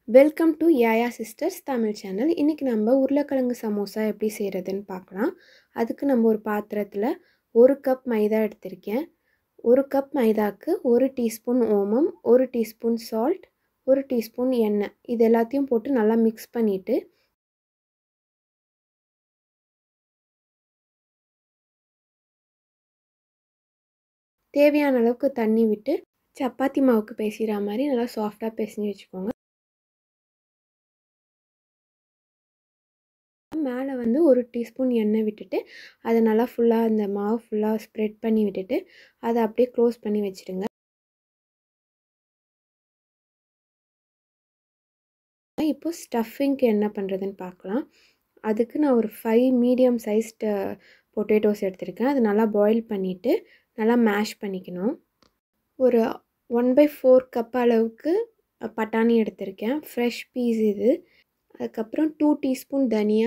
welcome to Yaya sisters Tamil channel இன்றைக்கி நம்ம உருளைக்கிழங்கு சமோசா எப்படி செய்கிறதுன்னு பார்க்கலாம் அதுக்கு நம்ம ஒரு பாத்திரத்தில் ஒரு கப் மைதா எடுத்திருக்கேன் ஒரு கப் மைதாக்கு ஒரு டீஸ்பூன் ஓமம் ஒரு டீஸ்பூன் சால்ட் ஒரு டீஸ்பூன் எண்ணெய் இது எல்லாத்தையும் போட்டு நல்லா மிக்ஸ் பண்ணிவிட்டு தேவையான அளவுக்கு தண்ணி விட்டு சப்பாத்தி மாவுக்கு பேசிகிற மாதிரி நல்லா சாஃப்டாக பேசிஞ்சு வச்சுக்கோங்க மேலே வந்து ஒரு டீஸ்பூன் எண்ணெய் விட்டுட்டு அதை நல்லா ஃபுல்லாக அந்த மாவு ஃபுல்லாக ஸ்ப்ரெட் பண்ணி விட்டுட்டு அதை அப்படியே க்ளோஸ் பண்ணி வச்சுடுங்க இப்போ ஸ்டஃபிங்க்கு என்ன பண்ணுறதுன்னு பார்க்கலாம் அதுக்கு நான் ஒரு ஃபைவ் மீடியம் சைஸ்டு பொட்டேட்டோஸ் எடுத்திருக்கேன் அது நல்லா பாயில் பண்ணிவிட்டு நல்லா மேஷ் பண்ணிக்கணும் ஒரு ஒன் பை ஃபோர் கப் அளவுக்கு பட்டாணி எடுத்திருக்கேன் ஃப்ரெஷ் பீஸ் இது அதுக்கப்புறம் டூ டீஸ்பூன் தனியா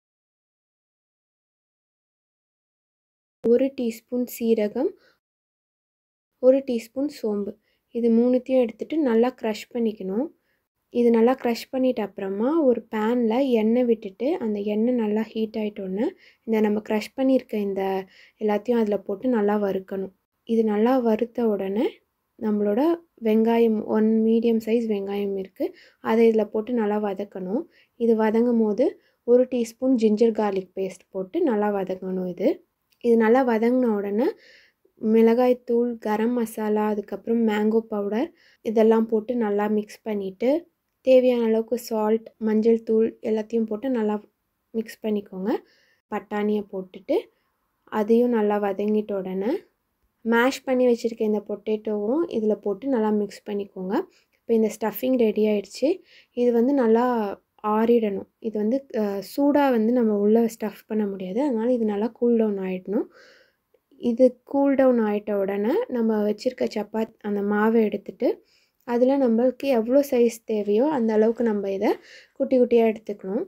ஒரு டீஸ்பூன் சீரகம் ஒரு டீஸ்பூன் சோம்பு இது மூணுத்தையும் எடுத்துகிட்டு நல்லா க்ரஷ் பண்ணிக்கணும் இது நல்லா க்ரஷ் பண்ணிட்ட அப்புறமா ஒரு பேனில் எண்ணெய் விட்டுட்டு அந்த எண்ணெய் நல்லா ஹீட் ஆகிட்டோன்னே இந்த நம்ம க்ரஷ் பண்ணியிருக்க இந்த எல்லாத்தையும் அதில் போட்டு நல்லா வறுக்கணும் இது நல்லா வறுத்த உடனே நம்மளோட வெங்காயம் ஒன் மீடியம் சைஸ் வெங்காயம் இருக்குது அதை இதில் போட்டு நல்லா வதக்கணும் இது வதங்கும் போது ஒரு டீஸ்பூன் ஜிஞ்சர் கார்லிக் பேஸ்ட் போட்டு நல்லா வதங்கணும் இது இது நல்லா வதங்கின உடனே மிளகாய்த்தூள் கரம் மசாலா அதுக்கப்புறம் மேங்கோ பவுடர் இதெல்லாம் போட்டு நல்லா மிக்ஸ் பண்ணிவிட்டு தேவையான அளவுக்கு சால்ட் மஞ்சள் தூள் எல்லாத்தையும் போட்டு நல்லா மிக்ஸ் பண்ணிக்கோங்க பட்டாணியை போட்டுட்டு அதையும் நல்லா வதங்கிட்ட உடனே மேஷ் பண்ணி வச்சுருக்க இந்த பொட்டேட்டோவும் இதில் போட்டு நல்லா மிக்ஸ் பண்ணிக்கோங்க இப்போ இந்த ஸ்டஃபிங் ரெடி ஆயிடுச்சு இது வந்து நல்லா ஆறிடணும் இது வந்து சூடாக வந்து நம்ம உள்ளே ஸ்டஃப் பண்ண முடியாது அதனால் இது நல்லா கூல் டவுன் ஆகிடணும் இது கூல் டவுன் ஆகிட்ட உடனே நம்ம வச்சுருக்க சப்பாத் அந்த மாவை எடுத்துட்டு அதில் நம்மளுக்கு எவ்வளோ சைஸ் தேவையோ அந்த அளவுக்கு நம்ம இதை குட்டி குட்டியாக எடுத்துக்கணும்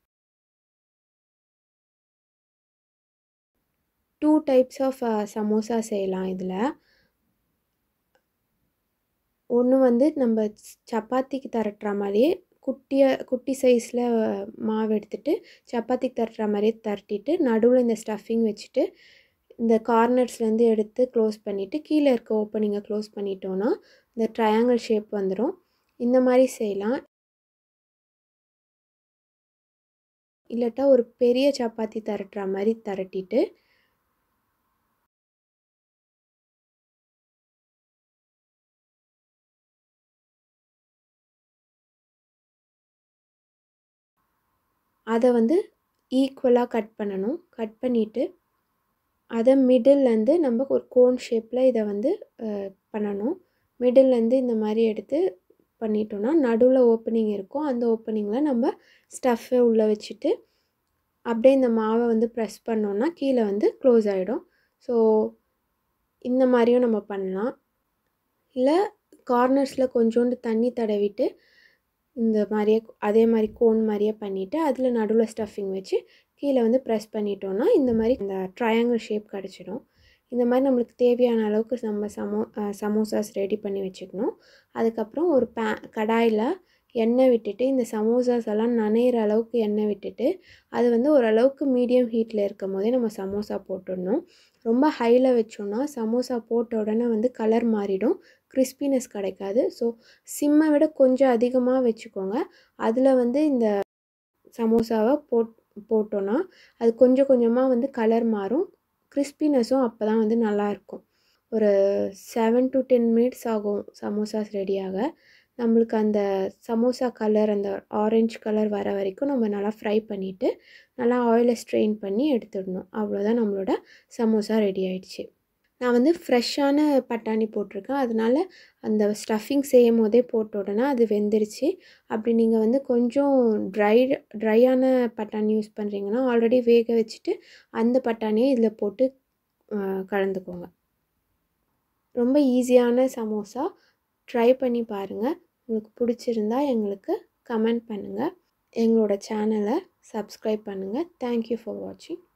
டூ டைப்ஸ் ஆஃப் சமோசா செய்யலாம் இதில் ஒன்று வந்து நம்ம சப்பாத்திக்கு தரட்டுற மாதிரியே குட்டியாக குட்டி சைஸில் மாவு எடுத்துகிட்டு சப்பாத்திக்கு தரட்டுற மாதிரியே தரட்டிட்டு நடுவில் இந்த ஸ்டஃபிங் வச்சுட்டு இந்த கார்னர்ஸ்லேருந்து எடுத்து க்ளோஸ் பண்ணிவிட்டு கீழே இருக்க ஓப்பனிங்கை க்ளோஸ் பண்ணிட்டோன்னா இந்த ட்ரையாங்கிள் ஷேப் வந்துடும் இந்த மாதிரி செய்யலாம் இல்லாட்டா ஒரு பெரிய சப்பாத்தி தரட்டுற மாதிரி தரட்டிட்டு அதை வந்து ஈக்குவலாக கட் பண்ணணும் கட் பண்ணிவிட்டு அதை மிடில்லேருந்து நம்ம ஒரு கோன் ஷேப்பில் இதை வந்து பண்ணணும் மிடில்லேருந்து இந்த மாதிரி எடுத்து பண்ணிட்டோன்னா நடுவில் ஓப்பனிங் இருக்கும் அந்த ஓப்பனிங்கில் நம்ம ஸ்டஃப்பை உள்ளே வச்சுட்டு அப்படியே இந்த மாவை வந்து ப்ரெஸ் பண்ணோன்னா கீழே வந்து க்ளோஸ் ஆகிடும் ஸோ இந்த மாதிரியும் நம்ம பண்ணலாம் இல்லை கார்னர்ஸில் கொஞ்சோண்டு தண்ணி தடவிட்டு இந்த மாதிரியே அதே மாதிரி கோன் மாதிரியே பண்ணிவிட்டு அதில் நடுவில் ஸ்டஃபிங் வச்சு கீழே வந்து ப்ரெஸ் பண்ணிட்டோன்னா இந்த மாதிரி இந்த ட்ரையாங்கிள் ஷேப் கிடச்சிடும் இந்த மாதிரி நம்மளுக்கு தேவையான அளவுக்கு நம்ம சமோ சமோசாஸ் ரெடி பண்ணி வச்சுக்கணும் அதுக்கப்புறம் ஒரு பே கடாயில் எண்ணெய் விட்டுட்டு இந்த சமோசாஸ் எல்லாம் நனையிற அளவுக்கு எண்ணெய் விட்டுட்டு அது வந்து ஓரளவுக்கு மீடியம் ஹீட்டில் இருக்கும் போதே நம்ம சமோசா போட்டுடணும் ரொம்ப ஹையில் வச்சோன்னா சமோசா போட்ட உடனே வந்து கலர் மாறிடும் கிறிஸ்பினஸ் கிடைக்காது ஸோ சிம்மை விட கொஞ்சம் அதிகமாக வச்சுக்கோங்க அதில் வந்து இந்த சமோசாவை போட் போட்டோன்னா அது கொஞ்சம் கொஞ்சமாக வந்து கலர் மாறும் கிறிஸ்பினஸும் அப்போ தான் வந்து நல்லாயிருக்கும் ஒரு செவன் டு டென் மினிட்ஸ் ஆகும் சமோசாஸ் ரெடியாக நம்மளுக்கு அந்த சமோசா கலர் அந்த ஆரஞ்ச் கலர் வர வரைக்கும் நம்ம நல்லா ஃப்ரை பண்ணிவிட்டு நல்லா ஆயிலை ஸ்ட்ரெயின் பண்ணி எடுத்துடணும் அவ்வளோதான் நம்மளோட சமோசா ரெடி ஆயிடுச்சு நான் வந்து ஃப்ரெஷ்ஷான பட்டாணி போட்டிருக்கேன் அதனால் அந்த ஸ்டஃபிங் செய்யும் போதே போட்ட உடனே அது வெந்துருச்சு அப்படி நீங்கள் வந்து கொஞ்சம் ட்ரை ட்ரையான பட்டாணி யூஸ் பண்ணுறீங்கன்னா ஆல்ரெடி வேக வச்சுட்டு அந்த பட்டாணியை இதில் போட்டு கலந்துக்கோங்க ரொம்ப ஈஸியான சமோசா ட்ரை பண்ணி பாருங்கள் உங்களுக்கு பிடிச்சிருந்தா எங்களுக்கு கமெண்ட் பண்ணுங்கள் எங்களோட சேனலை சப்ஸ்கிரைப் பண்ணுங்கள் தேங்க்யூ ஃபார் வாட்சிங்